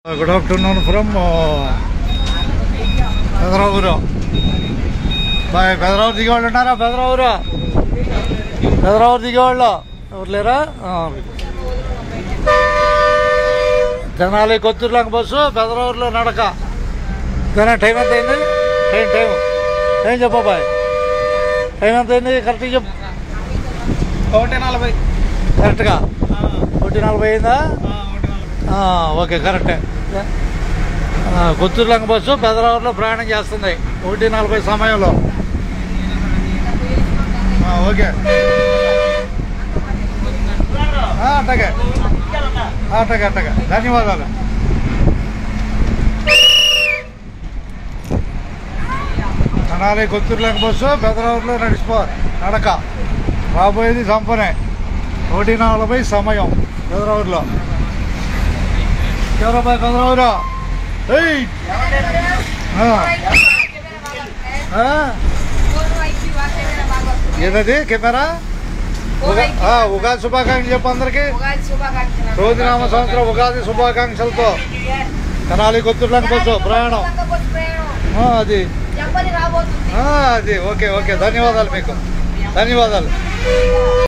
Good afternoon from Pedaravuru బాయ్ పెదరావు దిగేవాళ్ళు ఉన్నారా పెదరావురు పెదరావు దిగేవాళ్ళు ఎవరు లేరా ఆ. తెనాలి కొత్తూరులాంగ బస్సు పెదరావురులో నడక తెనా టైం ఎంత అయింది టైం టైం టైం చెప్పు బాయ్ టైం ఎంత అయింది కరెక్ట్గా చెప్పు ఒకటి నలభై కరెక్ట్గా ఒకటి నలభై అయిందా ఆ, ఓకే కరెక్టే ఆ, కొత్తూరు లంక బస్సు పెదరావులో ప్రయాణం చేస్తుంది ఒకటి నలభై సమయంలో ఆ, ఓకే ఆ, అట్టగే ఆ, అట్టగే అట్టగే ధన్యవాదాలు తెనాలి కొత్తూరు లంక బస్సు పెదరావులో నడిచిపో నడక రాబోయేది సంపనే ఒకటి నలభై సమయం పెదరావులో ఎవరబ్బాయి పెదరావురా ఏయ్ ఆ, ఆ, ఏదది కెమెరా ఉగా- ఆ, ఉగాది శుభాకాంక్షలు చెప్పు అందరికి రోజునామ సంవత్సరం ఉగాది శుభాకాంక్షలతో తెనాలి కొత్తూరులోకి బస్సు ప్రయాణం ఆ, అది చెప్పని రాబోతుంది ఆ, అది ఓకే ఓకే ధన్యవాదాలు మీకు ధన్యవాదాలు